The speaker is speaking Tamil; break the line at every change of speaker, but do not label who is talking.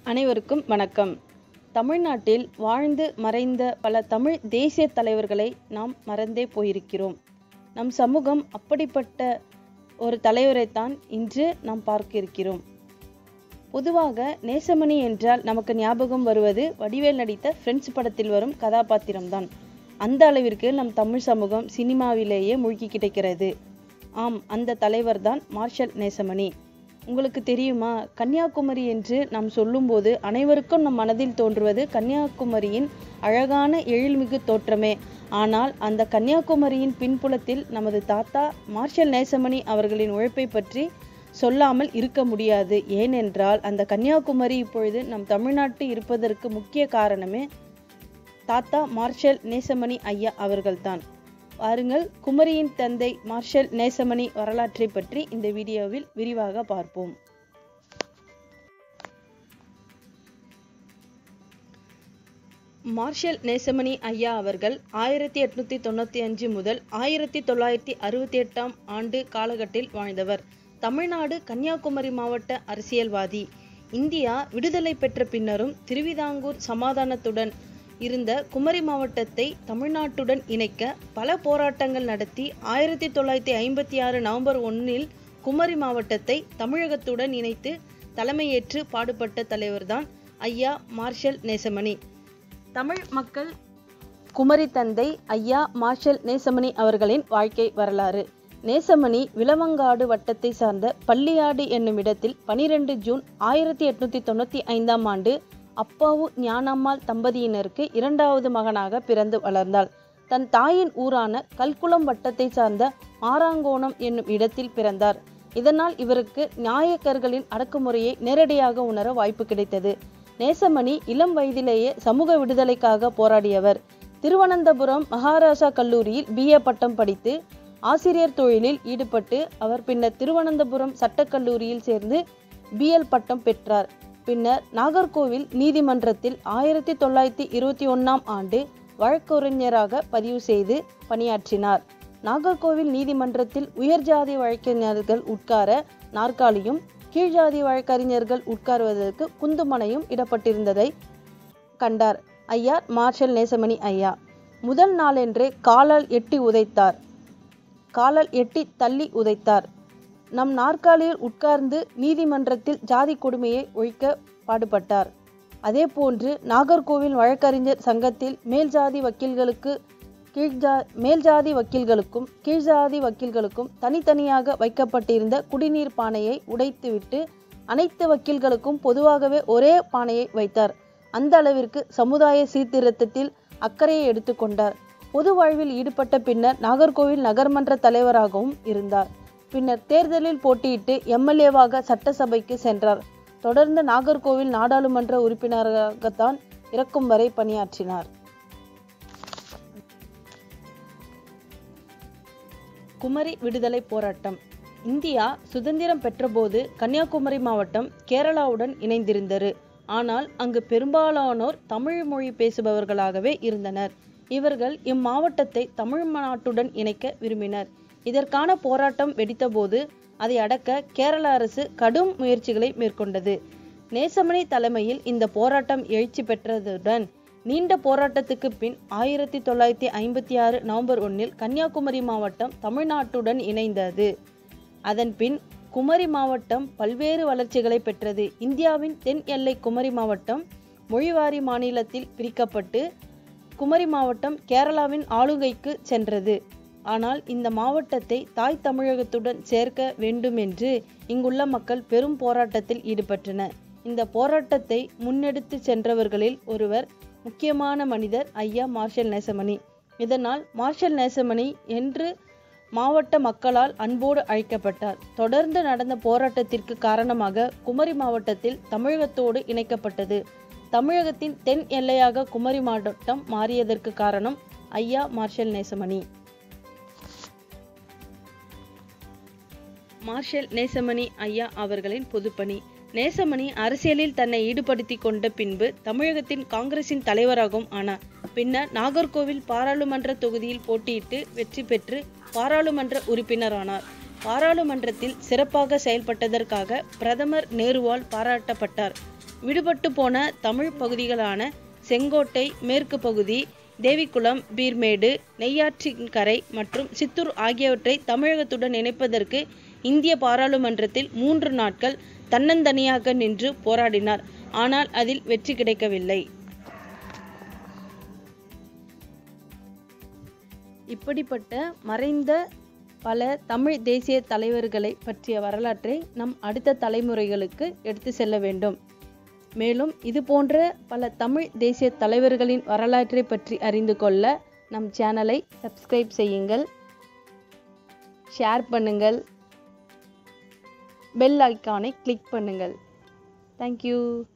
அனைவருக்கும் வணக்கம் தமிழ்நாட்டில் வாழ்ந்து மறைந்த பல தமிழ் தேசிய தலைவர்களை நாம் மறந்தே போயிருக்கிறோம் நம் சமூகம் அப்படிப்பட்ட ஒரு தலைவரைத்தான் இன்று நாம் பார்க்க இருக்கிறோம் பொதுவாக நேசமணி என்றால் நமக்கு ஞாபகம் வருவது வடிவேல் நடித்த ஃப்ரெண்ட்ஸ் படத்தில் வரும் கதாபாத்திரம்தான் அந்த அளவிற்கு நம் தமிழ் சமூகம் சினிமாவிலேயே மூழ்கி கிடக்கிறது ஆம் அந்த தலைவர்தான் மார்ஷல் நேசமணி உங்களுக்கு தெரியுமா கன்னியாகுமரி என்று நாம் சொல்லும்போது அனைவருக்கும் நம் மனதில் தோன்றுவது கன்னியாகுமரியின் அழகான எழில்மிகு தோற்றமே ஆனால் அந்த கன்னியாகுமரியின் பின்புலத்தில் நமது தாத்தா மார்ஷல் நேசமணி அவர்களின் உழைப்பை பற்றி சொல்லாமல் இருக்க முடியாது ஏனென்றால் அந்த கன்னியாகுமரி இப்பொழுது நம் தமிழ்நாட்டு இருப்பதற்கு முக்கிய காரணமே தாத்தா மார்ஷல் நேசமணி ஐயா அவர்கள்தான் பாருங்கள் குமரியின் தந்தை மார்ஷல் நேசமணி வரலாற்றை பற்றி இந்த வீடியோவில் விரிவாக பார்ப்போம் மார்ஷல் நேசமணி ஐயா அவர்கள் ஆயிரத்தி எட்நூத்தி தொண்ணூத்தி அஞ்சு முதல் ஆயிரத்தி தொள்ளாயிரத்தி அறுபத்தி எட்டாம் ஆண்டு காலகட்டத்தில் வாழ்ந்தவர் தமிழ்நாடு கன்னியாகுமரி மாவட்ட அரசியல்வாதி இந்தியா விடுதலை பெற்ற பின்னரும் திருவிதாங்கூர் சமாதானத்துடன் இருந்த குமரி மாவட்டத்தை தமிழ்நாட்டுடன் இணைக்க பல போராட்டங்கள் நடத்தி ஆயிரத்தி தொள்ளாயிரத்தி ஐம்பத்தி ஆறு நவம்பர் ஒன்னில் குமரி மாவட்டத்தை தமிழகத்துடன் இணைத்து தலைமையேற்று பாடுபட்ட தலைவர்தான் ஐயா மார்ஷல் நேசமணி தமிழ் மக்கள் குமரி தந்தை ஐயா மார்ஷல் நேசமணி அவர்களின் வாழ்க்கை வரலாறு நேசமணி விலவங்காடு வட்டத்தை சார்ந்த பள்ளியாடு என்னும் இடத்தில் பனிரெண்டு ஜூன் ஆயிரத்தி எட்நூத்தி தொண்ணூத்தி ஐந்தாம் ஆண்டு அப்பாவு ஞானம்மாள் தம்பதியினருக்கு இரண்டாவது மகனாக பிறந்து வளர்ந்தாள் தன் தாயின் ஊரான கல்குளம் வட்டத்தை சார்ந்த மாராங்கோணம் என்னும் இடத்தில் பிறந்தார் இதனால் இவருக்கு நாயக்கர்களின் அடக்குமுறையை நேரடியாக உணர வாய்ப்பு கிடைத்தது நேசமணி இளம் வயதிலேயே சமூக விடுதலைக்காக போராடியவர் திருவனந்தபுரம் மகாராஜா கல்லூரியில் பிஏ பட்டம் படித்து ஆசிரியர் தொழிலில் ஈடுபட்டு அவர் பின்னர் திருவனந்தபுரம் சட்டக்கல்லூரியில் சேர்ந்து பிஎல் பட்டம் பெற்றார் பின்னர் நாகர்கோவில் நீதிமன்றத்தில் ஆயிரத்தி தொள்ளாயிரத்தி இருபத்தி ஒன்னாம் ஆண்டு வழக்கறிஞராக பதிவு செய்து பணியாற்றினார் நாகர்கோவில் நீதிமன்றத்தில் உயர்ஜாதி வழக்கறிஞர்கள் உட்கார நாற்காலியும் கீழ்ஜாதி வழக்கறிஞர்கள் உட்காருவதற்கு குந்துமனையும் இடப்பட்டிருந்ததை கண்டார் ஐயா மார்ஷல் நேசமணி ஐயா முதல் நாளென்றே காலால் எட்டி உதைத்தார் காலால் எட்டி தள்ளி உதைத்தார் நம் நாற்காலியில் உட்கார்ந்து நீதிமன்றத்தில் ஜாதி கொடுமையை ஒழிக்க பாடுபட்டார் அதே போன்று நாகர்கோவில் வழக்கறிஞர் சங்கத்தில் மேல்ஜாதி வக்கீல்களுக்கு கீழ்ஜா மேல்ஜாதி வக்கீல்களுக்கும் கீழ்ஜாதி வக்கீல்களுக்கும் தனித்தனியாக வைக்கப்பட்டிருந்த குடிநீர் பானையை உடைத்துவிட்டு அனைத்து வக்கீல்களுக்கும் பொதுவாகவே ஒரே பானையை வைத்தார் அந்த அளவிற்கு சமுதாய சீர்திருத்தத்தில் அக்கறையை எடுத்துக்கொண்டார் பொது வாழ்வில் ஈடுபட்ட பின்னர் நாகர்கோவில் நகர்மன்ற தலைவராகவும் இருந்தார் பின்னர் தேர்தலில் போட்டியிட்டு எம்எல்ஏவாக சட்டசபைக்கு சென்றார் தொடர்ந்து நாகர்கோவில் நாடாளுமன்ற உறுப்பினராகத்தான் இறக்கும் வரை பணியாற்றினார் குமரி விடுதலை போராட்டம் இந்தியா சுதந்திரம் பெற்றபோது கன்னியாகுமரி மாவட்டம் கேரளாவுடன் இணைந்திருந்தது ஆனால் அங்கு பெரும்பாலானோர் தமிழ் மொழி பேசுபவர்களாகவே இருந்தனர் இவர்கள் இம்மாவட்டத்தை தமிழ் நாட்டுடன் இணைக்க விரும்பினர் இதற்கான போராட்டம் வெடித்தபோது அதை அடக்க கேரள அரசு கடும் முயற்சிகளை மேற்கொண்டது நேசமணி தலைமையில் இந்த போராட்டம் எழுச்சி பெற்றதுடன் நீண்ட போராட்டத்துக்கு பின் ஆயிரத்தி தொள்ளாயிரத்தி ஐம்பத்தி ஆறு நவம்பர் ஒன்னில் கன்னியாகுமரி மாவட்டம் தமிழ்நாட்டுடன் இணைந்தது அதன் பின் குமரி மாவட்டம் பல்வேறு வளர்ச்சிகளை பெற்றது இந்தியாவின் தென் எல்லை குமரி மாவட்டம் மொழிவாரி மாநிலத்தில் பிரிக்கப்பட்டு குமரி மாவட்டம் கேரளாவின் ஆளுகைக்கு சென்றது ஆனால் இந்த மாவட்டத்தை தாய் தமிழகத்துடன் சேர்க்க வேண்டும் என்று இங்குள்ள மக்கள் பெரும் போராட்டத்தில் ஈடுபட்டனர் இந்த போராட்டத்தை முன்னெடுத்து சென்றவர்களில் ஒருவர் முக்கியமான மனிதர் ஐயா மார்ஷல் நேசமணி இதனால் மார்ஷல் நேசமணி என்று மாவட்ட மக்களால் அன்போடு அழைக்கப்பட்டார் தொடர்ந்து நடந்த போராட்டத்திற்கு காரணமாக குமரி மாவட்டத்தில் தமிழகத்தோடு இணைக்கப்பட்டது தமிழகத்தின் தென் எல்லையாக குமரி மாவட்டம் மாறியதற்கு காரணம் ஐயா மார்ஷல் நேசமணி மார்ஷல் நேசமணி ஐயா அவர்களின் பொதுப்பணி நேசமணி அரசியலில் தன்னை ஈடுபடுத்தி கொண்ட பின்பு தமிழகத்தின் காங்கிரசின் தலைவராகவும் ஆனார் பின்னர் நாகர்கோவில் பாராளுமன்ற தொகுதியில் போட்டியிட்டு வெற்றி பெற்று பாராளுமன்ற உறுப்பினரானார் பாராளுமன்றத்தில் சிறப்பாக செயல்பட்டதற்காக பிரதமர் நேருவால் பாராட்டப்பட்டார் விடுபட்டு போன தமிழ் பகுதிகளான செங்கோட்டை மேற்கு பகுதி தேவிக்குளம் பீர்மேடு நெய்யாற்றின்கரை மற்றும் சித்தூர் ஆகியவற்றை தமிழகத்துடன் இணைப்பதற்கு இந்திய பாராளுமன்றத்தில் மூன்று நாட்கள் தன்னந்தனியாக நின்று போராடினார் ஆனால் அதில் வெற்றி கிடைக்கவில்லை இப்படிப்பட்ட மறைந்த பல தமிழ் தேசிய தலைவர்களை பற்றிய வரலாற்றை நம் அடுத்த தலைமுறைகளுக்கு எடுத்து செல்ல வேண்டும் மேலும் இது போன்ற பல தமிழ் தேசிய தலைவர்களின் வரலாற்றை பற்றி அறிந்து கொள்ள நம் சேனலை சப்ஸ்கிரைப் செய்யுங்கள் ஷேர் பண்ணுங்கள் பெல் ஐக்கானை கிளிக் பண்ணுங்கள் தேங்க்யூ